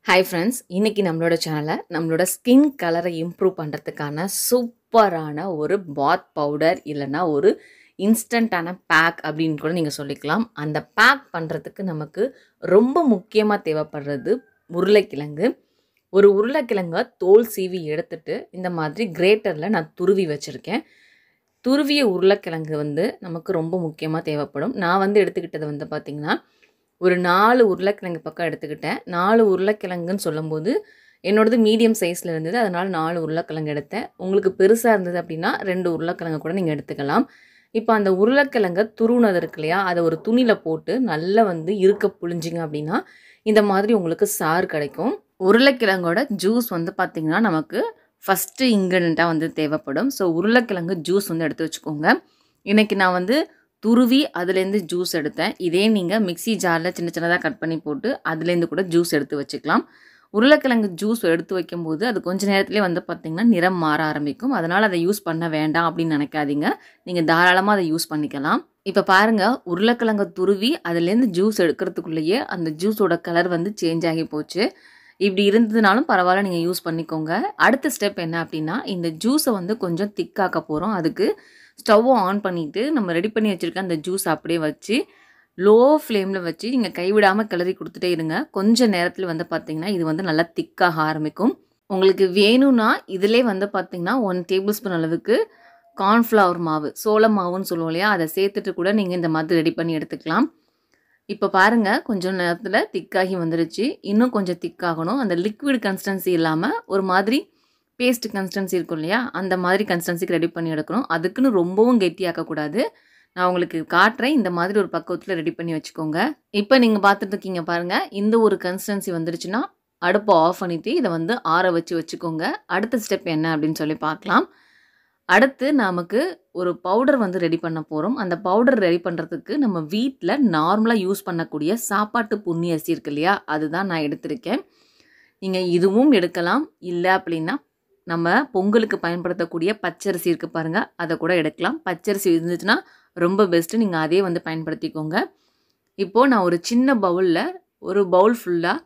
hi friends இன்னைக்கு நம்மளோட சேனலில் நம்மளோட ஸ்கின் கலரை இம்ப்ரூவ் பண்ணுறதுக்கான சூப்பரான ஒரு பாத் பவுடர் இல்லைன்னா ஒரு இன்ஸ்டண்ட்டான பேக் அப்படின்னு கூட நீங்கள் சொல்லிக்கலாம் அந்த பேக் பண்ணுறதுக்கு நமக்கு ரொம்ப முக்கியமாக தேவைப்படுறது உருளைக்கிழங்கு ஒரு உருளைக்கிழங்க தோல் சீவி எடுத்துட்டு இந்த மாதிரி கிரேட்டரில் நான் துருவி வச்சுருக்கேன் துருவிய உருளைக்கிழங்கு வந்து நமக்கு ரொம்ப முக்கியமாக தேவைப்படும் நான் வந்து எடுத்துக்கிட்டது வந்து பார்த்திங்கன்னா ஒரு நாலு உருளைக்கிழங்கு பக்கம் எடுத்துக்கிட்டேன் நாலு உருளைக்கிழங்குன்னு சொல்லும்போது என்னோடது மீடியம் சைஸில் இருந்தது அதனால் நாலு உருளைக்கிழங்கு எடுத்தேன் உங்களுக்கு பெருசாக இருந்தது அப்படின்னா ரெண்டு உருளைக்கிழங்கு கூட நீங்கள் எடுத்துக்கலாம் இப்போ அந்த உருளைக்கிழங்கை துருவுனது இருக்கு இல்லையா அதை ஒரு துணியில் போட்டு நல்லா வந்து இருக்க புழிஞ்சிங்க அப்படின்னா இந்த மாதிரி உங்களுக்கு சாறு கிடைக்கும் உருளைக்கிழங்கோட ஜூஸ் வந்து பார்த்திங்கன்னா நமக்கு ஃபஸ்ட்டு இன்க்ரீடியண்ட்டாக வந்து தேவைப்படும் ஸோ உருளைக்கிழங்கு ஜூஸ் வந்து எடுத்து வச்சுக்கோங்க இன்றைக்கி நான் வந்து துருவி அதுலேருந்து ஜூஸ் எடுத்தேன் இதே நீங்கள் மிக்ஸி ஜாரில் சின்ன சின்னதாக கட் பண்ணி போட்டு அதுலேருந்து கூட ஜூஸ் எடுத்து வச்சுக்கலாம் உருளைக்கிழங்கு ஜூஸ் எடுத்து வைக்கும்போது அது கொஞ்ச நேரத்துலேயே வந்து பார்த்திங்கன்னா நிறம் மாற ஆரம்பிக்கும் அதனால் அதை யூஸ் பண்ண வேண்டாம் அப்படின்னு நினைக்காதீங்க நீங்கள் தாராளமாக அதை யூஸ் பண்ணிக்கலாம் இப்போ பாருங்கள் உருளைக்கிழங்கை துருவி அதுலேருந்து ஜூஸ் எடுக்கிறதுக்குள்ளேயே அந்த ஜூஸோட கலர் வந்து சேஞ்ச் ஆகி போச்சு இப்படி இருந்ததுனாலும் பரவாயில்ல நீங்கள் யூஸ் பண்ணிக்கோங்க அடுத்த ஸ்டெப் என்ன அப்படின்னா இந்த ஜூஸை வந்து கொஞ்சம் திக்காக்க போகிறோம் அதுக்கு ஸ்டவ்வை ஆன் பண்ணிவிட்டு நம்ம ரெடி பண்ணி வச்சுருக்க அந்த ஜூஸ் அப்படியே வச்சு லோ ஃப்ளேமில் வச்சு நீங்கள் கைவிடாமல் கிளறி கொடுத்துட்டே இருங்க கொஞ்சம் நேரத்தில் வந்து பார்த்திங்கன்னா இது வந்து நல்லா திக்காக ஆரம்பிக்கும் உங்களுக்கு வேணும்னா இதிலே வந்து பார்த்திங்கன்னா ஒன் டேபிள் ஸ்பூன் அளவுக்கு கார்ன்ஃப்ளவர் மாவு சோள மாவுன்னு சொல்லுவோம் இல்லையா அதை சேர்த்துட்டு கூட நீங்கள் இந்த மாதிரி ரெடி பண்ணி எடுத்துக்கலாம் இப்போ பாருங்கள் கொஞ்சம் நேரத்தில் திக்காகி வந்துருச்சு இன்னும் கொஞ்சம் திக்காகணும் அந்த லிக்விட் கன்சிஸ்டன்சி இல்லாமல் ஒரு மாதிரி பேஸ்ட் கன்சிஸ்டன்சி இருக்கும் இல்லையா அந்த மாதிரி கன்சிஸ்டன்சிக்கு ரெடி பண்ணி எடுக்கணும் அதுக்குன்னு ரொம்பவும் கெட்டியாக்கக்கூடாது நான் உங்களுக்கு காட்டுறேன் இந்த மாதிரி ஒரு பக்குவத்தில் ரெடி பண்ணி வச்சுக்கோங்க இப்போ நீங்கள் பார்த்துட்டு இருக்கீங்க பாருங்கள் இந்த ஒரு கன்சிஸ்டன்சி வந்துருச்சுன்னா அடுப்பை ஆஃப் பண்ணிவிட்டு இதை வந்து ஆற வச்சு வச்சுக்கோங்க அடுத்த ஸ்டெப் என்ன அப்படின்னு சொல்லி பார்க்கலாம் அடுத்து நமக்கு ஒரு பவுடர் வந்து ரெடி பண்ண போகிறோம் அந்த பவுடர் ரெடி பண்ணுறதுக்கு நம்ம வீட்டில் நார்மலாக யூஸ் பண்ணக்கூடிய சாப்பாட்டு புண்ணி அரிசி இருக்கு இல்லையா அதுதான் நான் எடுத்திருக்கேன் நீங்கள் இதுவும் எடுக்கலாம் இல்லை அப்படின்னா நம்ம பொங்கலுக்கு பயன்படுத்தக்கூடிய பச்சரிசி இருக்குது பாருங்கள் அதை கூட எடுக்கலாம் பச்சரிசி இருந்துச்சுன்னா ரொம்ப பெஸ்ட்டு நீங்கள் அதே வந்து பயன்படுத்திக்கோங்க இப்போது நான் ஒரு சின்ன பவுலில் ஒரு பவுல் ஃபுல்லாக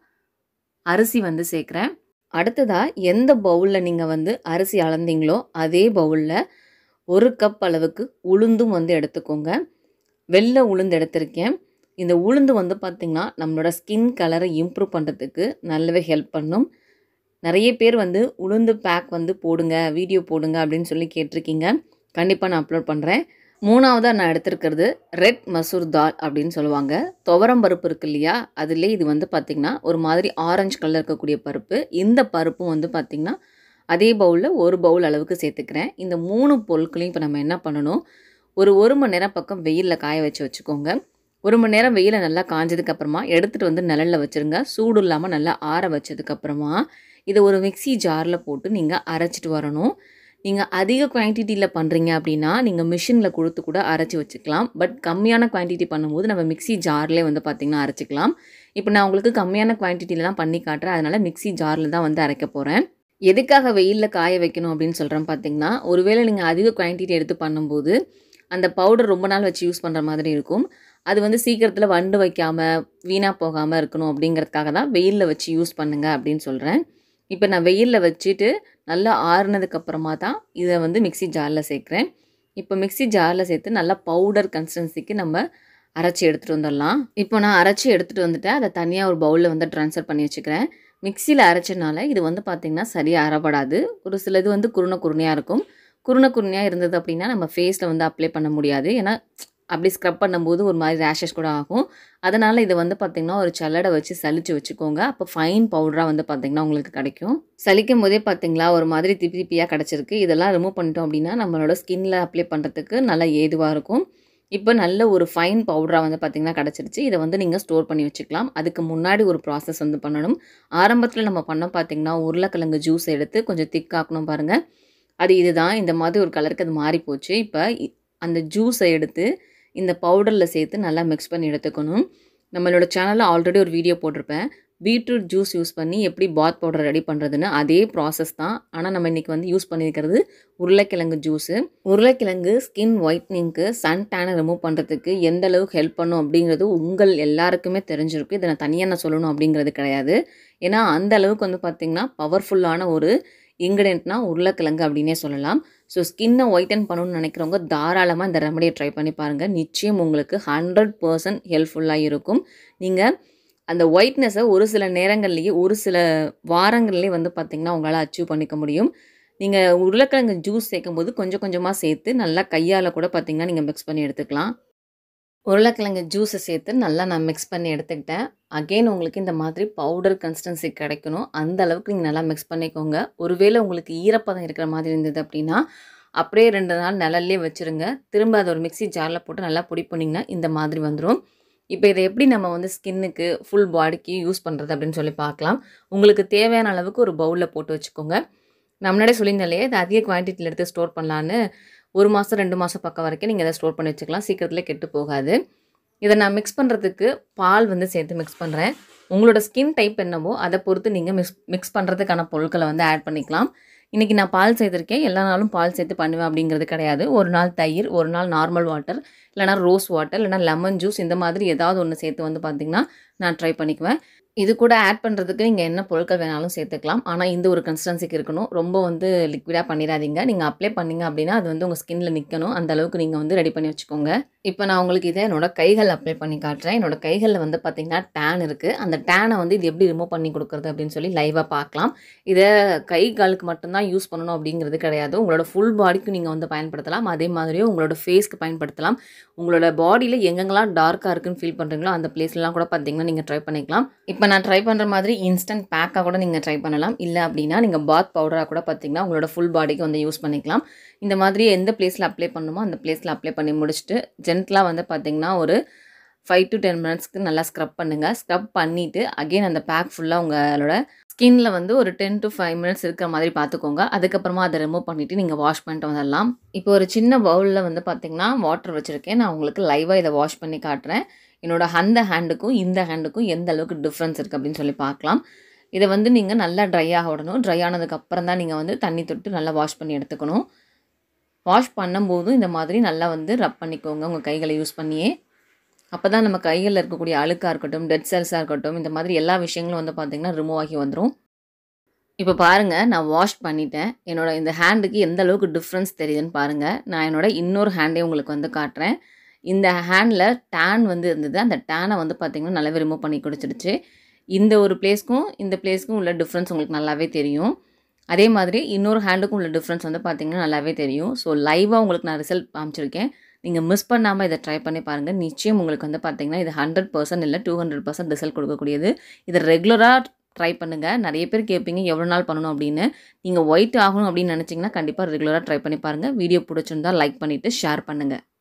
அரிசி வந்து சேர்க்குறேன் அடுத்ததாக எந்த பவுலில் நீங்கள் வந்து அரிசி அளந்தீங்களோ அதே பவுலில் ஒரு கப் அளவுக்கு உளுந்தும் வந்து எடுத்துக்கோங்க வெள்ளை உளுந்து எடுத்திருக்கேன் இந்த உளுந்து வந்து பார்த்திங்கன்னா நம்மளோட ஸ்கின் கலரை இம்ப்ரூவ் பண்ணுறதுக்கு நல்லாவே ஹெல்ப் பண்ணும் நிறைய பேர் வந்து உளுந்து பேக் வந்து போடுங்க வீடியோ போடுங்க அப்படின்னு சொல்லி கேட்டிருக்கீங்க கண்டிப்பாக நான் அப்லோட் பண்ணுறேன் மூணாவதாக நான் எடுத்திருக்கிறது ரெட் மசூர் தால் அப்படின்னு சொல்லுவாங்க துவரம் பருப்பு இருக்கு இல்லையா அதிலே இது வந்து பார்த்திங்கன்னா ஒரு மாதிரி ஆரஞ்சு கலர் இருக்கக்கூடிய பருப்பு இந்த பருப்பும் வந்து பார்த்திங்கன்னா அதே பவுலில் ஒரு பவுல் அளவுக்கு சேர்த்துக்கிறேன் இந்த மூணு பொருட்களையும் இப்போ நம்ம என்ன பண்ணணும் ஒரு ஒரு மணி நேரம் பக்கம் வெயிலில் காய வச்சு வச்சுக்கோங்க ஒரு மணி நேரம் வெயிலில் நல்லா காஞ்சதுக்கப்புறமா எடுத்துகிட்டு வந்து நிழலில் வச்சுருங்க சூடு இல்லாமல் நல்லா ஆற வச்சதுக்கப்புறமா இதை ஒரு மிக்சி ஜாரில் போட்டு நீங்கள் அரைச்சிட்டு வரணும் நீங்கள் அதிக குவான்டிட்டியில் பண்ணுறீங்க அப்படின்னா நீங்கள் மிஷினில் கொடுத்து கூட அரைச்சி வச்சுக்கலாம் பட் கம்மியான குவான்டிட்டி பண்ணும்போது நம்ம மிக்சி ஜார்லேயே வந்து பார்த்திங்கன்னா அரைச்சிக்கலாம் இப்போ நான் உங்களுக்கு கம்மியான குவான்டிட்டியில் தான் பண்ணி காட்டுறேன் அதனால் மிக்சி ஜாரில் தான் வந்து அரைக்க போகிறேன் எதுக்காக வெயிலில் காய வைக்கணும் அப்படின்னு சொல்கிறேன் பார்த்தீங்கன்னா ஒருவேளை நீங்கள் அதிக குவான்டிட்டி எடுத்து பண்ணும்போது அந்த பவுடர் ரொம்ப நாள் வச்சு யூஸ் பண்ணுற மாதிரி இருக்கும் அது வந்து சீக்கிரத்தில் வண்டு வைக்காமல் வீணாக போகாமல் இருக்கணும் அப்படிங்கிறதுக்காக தான் வெயிலில் வச்சு யூஸ் பண்ணுங்கள் அப்படின்னு சொல்கிறேன் இப்போ நான் வெயிலில் வச்சுட்டு நல்லா ஆறுனதுக்கப்புறமா தான் இதை வந்து மிக்சி ஜாரில் சேர்க்குறேன் இப்போ மிக்சி ஜாரில் சேர்த்து நல்லா பவுடர் கன்சிஸ்டன்சிக்கு நம்ம அரைச்சி எடுத்துகிட்டு வந்துடலாம் இப்போ நான் அரைச்சி எடுத்துகிட்டு வந்துட்டேன் அதை தனியாக ஒரு பவுலில் வந்து ட்ரான்ஸ்ஃபர் பண்ணி வச்சுக்கிறேன் மிக்சியில் அரைச்சனால இது வந்து பார்த்திங்கன்னா சரியாக அறப்படாது ஒரு சில இது வந்து குருணை குருணையாக இருக்கும் குருணை குருணையாக இருந்தது அப்படின்னா நம்ம ஃபேஸில் வந்து அப்ளை பண்ண முடியாது ஏன்னா அப்படி ஸ்க்ரப் பண்ணும்போது ஒரு மாதிரி ரேஷஸ் கூட ஆகும் அதனால் இதை வந்து பார்த்திங்கன்னா ஒரு சல்லடை வச்சு சலிச்சு வச்சுக்கோங்க அப்போ ஃபைன் பவுடராக வந்து பார்த்திங்கன்னா உங்களுக்கு கிடைக்கும் சலிக்கும் போதே பார்த்திங்களா ஒரு மாதிரி திப்பி திப்பியாக கிடச்சிருக்கு இதெல்லாம் ரிமூவ் பண்ணிட்டோம் அப்படின்னா நம்மளோட ஸ்கின்ல அப்ளை பண்ணுறதுக்கு நல்லா ஏதுவாக இருக்கும் இப்போ நல்ல ஒரு ஃபைன் பவுடராக வந்து பார்த்திங்கன்னா கிடச்சிருச்சு இதை வந்து நீங்கள் ஸ்டோர் பண்ணி வச்சுக்கலாம் அதுக்கு முன்னாடி ஒரு ப்ராசஸ் வந்து பண்ணணும் ஆரம்பத்தில் நம்ம பண்ண பார்த்திங்கன்னா உருளைக்கிழங்கு ஜூஸ் எடுத்து கொஞ்சம் திக்காக்கணும் பாருங்கள் அது இதுதான் இந்த மாதிரி ஒரு கலருக்கு அது மாறி போச்சு இப்போ அந்த ஜூஸை எடுத்து இந்த பவுடரில் சேர்த்து நல்லா மிக்ஸ் பண்ணி எடுத்துக்கணும் நம்மளோட சேனலில் ஆல்ரெடி ஒரு வீடியோ போட்டிருப்பேன் பீட்ரூட் ஜூஸ் யூஸ் பண்ணி எப்படி பாத் பவுடர் ரெடி பண்ணுறதுன்னு அதே ப்ராசஸ் தான் ஆனால் நம்ம இன்றைக்கி வந்து யூஸ் பண்ணியிருக்கிறது உருளைக்கிழங்கு ஜூஸு உருளைக்கிழங்கு ஸ்கின் ஒயிட்னிங்க்கு சன் டேனை ரிமூவ் பண்ணுறதுக்கு எந்த அளவுக்கு ஹெல்ப் பண்ணும் அப்படிங்கிறது உங்கள் எல்லாருக்குமே தெரிஞ்சிருக்கு இதை நான் தனியாக நான் சொல்லணும் அப்படிங்கிறது கிடையாது ஏன்னா அந்த அளவுக்கு வந்து பார்த்திங்கன்னா பவர்ஃபுல்லான ஒரு இன்க்ரீடியன்ட்னா உருளைக்கிழங்கு அப்படின்னே சொல்லலாம் ஸோ ஸ்கின்னை ஒயிட்டன் பண்ணணும்னு நினைக்கிறவங்க தாராளமாக இந்த ரெமடியை ட்ரை பண்ணி பாருங்கள் நிச்சயம் உங்களுக்கு ஹண்ட்ரட் பர்சன்ட் ஹெல்ப்ஃபுல்லாக இருக்கும் நீங்கள் அந்த ஒயிட்னஸை ஒரு சில நேரங்கள்லேயே ஒரு சில வாரங்கள்லேயே வந்து பார்த்திங்கன்னா உங்களால் அச்சீவ் பண்ணிக்க முடியும் நீங்கள் உருளைக்கிழங்கு ஜூஸ் சேர்க்கும்போது கொஞ்சம் கொஞ்சமாக சேர்த்து நல்லா கையால் கூட பார்த்திங்கன்னா நீங்கள் மிக்ஸ் பண்ணி எடுத்துக்கலாம் உருளைக்கிழங்கு ஜூஸை சேர்த்து நல்லா நான் மிக்ஸ் பண்ணி எடுத்துக்கிட்டேன் அகெயின் உங்களுக்கு இந்த மாதிரி பவுடர் கன்சிஸ்டன்சி கிடைக்கணும் அந்த அளவுக்கு நீங்கள் நல்லா மிக்ஸ் பண்ணிக்கோங்க ஒருவேளை உங்களுக்கு ஈரப்பதம் இருக்கிற மாதிரி இருந்தது அப்படின்னா அப்படியே ரெண்டு நாள் நிழல்லே வச்சுருங்க திரும்ப அதை ஒரு மிக்ஸி ஜாரில் போட்டு நல்லா பொடி பண்ணிங்கன்னா இந்த மாதிரி வந்துடும் இப்போ இதை எப்படி நம்ம வந்து ஸ்கின்னுக்கு ஃபுல் பாடிக்கு யூஸ் பண்ணுறது அப்படின்னு சொல்லி பார்க்கலாம் உங்களுக்கு தேவையான அளவுக்கு ஒரு பவுலில் போட்டு வச்சுக்கோங்க நான் முன்னாடியே சொல்லியிருந்தேன் இல்லையா இது அதிக குவான்டிட்டியில் எடுத்து ஸ்டோர் பண்ணலான்னு ஒரு மாதம் ரெண்டு மாதம் பக்கம் வரைக்கும் நீங்கள் இதை ஸ்டோர் பண்ணி வச்சுக்கலாம் சீக்கிரத்தில் கெட்டு போகாது இதை நான் மிக்ஸ் பண்ணுறதுக்கு பால் வந்து சேர்த்து மிக்ஸ் பண்ணுறேன் உங்களோட ஸ்கின் டைப் என்னவோ அதை பொறுத்து நீங்கள் மிக்ஸ் மிக்ஸ் பண்ணுறதுக்கான பொருட்களை வந்து ஆட் பண்ணிக்கலாம் இன்றைக்கி நான் பால் சேர்த்துருக்கேன் எல்லா நாளும் பால் சேர்த்து பண்ணுவேன் அப்படிங்கிறது கிடையாது ஒரு நாள் தயிர் ஒரு நாள் நார்மல் வாட்டர் இல்லைனா ரோஸ் வாட்டர் இல்லைனா லெமன் ஜூஸ் இந்த மாதிரி ஏதாவது ஒன்று சேர்த்து வந்து பார்த்திங்கன்னா நான் ட்ரை பண்ணிக்குவேன் இது கூட ஆட் பண்ணுறதுக்கு நீங்கள் என்ன பொருட்கள் வேணாலும் சேர்த்துக்கலாம் ஆனால் இந்த ஒரு கன்சிஸ்டன்சிக்கு இருக்கணும் ரொம்ப வந்து லிக்விடாக பண்ணிடாதீங்க நீங்கள் அப்ளை பண்ணீங்க அப்படின்னா அது வந்து உங்கள் ஸ்கின்ல நிற்கணும் அந்த அளவுக்கு நீங்கள் வந்து ரெடி பண்ணி வச்சுக்கோங்க இப்போ நான் உங்களுக்கு இதை என்னோட கைகள் அப்ளை பண்ணி காட்டுறேன் என்னோட கைகளில் வந்து பார்த்திங்கன்னா டேன் இருக்குது அந்த டேனை வந்து இது எப்படி ரிமூவ் பண்ணி கொடுக்குறது அப்படின்னு சொல்லி லைவாக பார்க்கலாம் இதை கை காலுக்கு மட்டும்தான் யூஸ் பண்ணணும் அப்படிங்கிறது கிடையாது உங்களோட ஃபுல் பாடிக்கும் நீங்கள் வந்து பயன்படுத்தலாம் அதே மாதிரியே உங்களோட ஃபேஸ்க்கு பயன்படுத்தலாம் உங்களோட பாடியில் எங்கெங்கெல்லாம் டார்க்காக இருக்குன்னு ஃபீல் பண்ணுறீங்களோ அந்த பிளேஸ்லாம் கூட பார்த்தீங்கன்னா நீங்கள் ட்ரை பண்ணிக்கலாம் இப்போ நான் ட்ரை பண்ணுற மாதிரி இன்ஸ்டன்ட் பேக்காக கூட நீங்கள் ட்ரை பண்ணலாம் இல்லை அப்படின்னா நீங்கள் பாத் பவுடராக கூட பார்த்தீங்கன்னா உங்களோட ஃபுல் பாடிக்கு வந்து யூஸ் பண்ணிக்கலாம் இந்த மாதிரி எந்த பிளேஸில் அப்ளை பண்ணணுமோ அந்த பிளேஸில் அப்ளை பண்ணி முடிச்சுட்டு ஜென்டலாக வந்து பார்த்தீங்கன்னா ஒரு ஃபைவ் டு டென் மினிட்ஸ்க்கு நல்லா ஸ்க்ரப் பண்ணுங்கள் ஸ்க்ரப் பண்ணிவிட்டு அகெயின் அந்த பேக் ஃபுல்லாக உங்களோட ஸ்கின்ல வந்து ஒரு டென் டு ஃபைவ் மினிட்ஸ் இருக்கிற மாதிரி பார்த்துக்கோங்க அதுக்கப்புறமா அதை ரிமூவ் பண்ணிவிட்டு நீங்கள் வாஷ் பண்ணிட்டு வந்துடலாம் இப்போ ஒரு சின்ன பவுலில் வந்து பார்த்திங்கன்னா வாட்டர் வச்சுருக்கேன் நான் உங்களுக்கு லைவாக இதை வாஷ் பண்ணி காட்டுறேன் என்னோட அந்த ஹேண்டுக்கும் இந்த ஹேண்டுக்கும் எந்த அளவுக்கு டிஃப்ரென்ஸ் இருக்குது அப்படின்னு சொல்லி பார்க்கலாம் இதை வந்து நீங்கள் நல்லா ட்ரை ஆக விடணும் ட்ரை ஆனதுக்கப்புறம் தான் நீங்கள் வந்து தண்ணி தொட்டு நல்லா வாஷ் பண்ணி எடுத்துக்கணும் வாஷ் பண்ணும்போதும் இந்த மாதிரி நல்லா வந்து ரப் பண்ணிக்கோங்க உங்கள் கைகளை யூஸ் பண்ணியே அப்போ தான் நம்ம கைகளில் இருக்கக்கூடிய அழுக்காக இருக்கட்டும் டெட் செல்ஸாக இருக்கட்டும் இந்த மாதிரி எல்லா விஷயங்களும் வந்து பார்த்திங்கன்னா ரிமூவ் ஆகி வந்துடும் இப்போ பாருங்கள் நான் வாஷ் பண்ணிட்டேன் என்னோட இந்த ஹேண்டுக்கு எந்த அளவுக்கு டிஃப்ரென்ஸ் தெரியுதுன்னு பாருங்கள் நான் என்னோட இன்னொரு ஹேண்டே உங்களுக்கு வந்து காட்டுறேன் இந்த ஹேண்டில் டேன் வந்து இருந்தது அந்த டேனை வந்து பார்த்திங்கன்னா நல்லாவே ரிமூவ் பண்ணி கொடுத்துருச்சு இந்த ஒரு பிளேஸ்க்கும் இந்த பிளேஸ்க்கும் உள்ள டிஃப்ரென்ஸ் உங்களுக்கு நல்லாவே தெரியும் அதே மாதிரி இன்னொரு ஹேண்டுக்கும் உள்ள டிஃப்ரென்ஸ் வந்து பார்த்திங்கன்னா நல்லாவே தெரியும் ஸோ லைவாக உங்களுக்கு நான் ரிசல்ட் காமிச்சிருக்கேன் நீங்கள் மிஸ் பண்ணாமல் இதை ட்ரை பண்ணி பாருங்கள் நிச்சயம் உங்களுக்கு வந்து பார்த்தீங்கன்னா இது ஹண்ட்ரட் பர்சன்ட் இல்லை டூ ஹண்ட்ரட் பர்சன்ட் ரிசல்ட் கொடுக்கக்கூடியது இதை ரெகுலராக ட்ரை பண்ணுங்கள் நிறைய பேர் கேட்பீங்க எவ்வளோ நாள் பண்ணணும் அப்படின்னு நீங்கள் ஒயிட் ஆகணும் அப்படின்னு நினச்சிங்கன்னா கண்டிப்பாக ரெகுலராக ட்ரை பண்ணி பாருங்கள் வீடியோ பிடிச்சிருந்தா லைக் பண்ணிவிட்டு ஷேர் பண்ணுங்கள்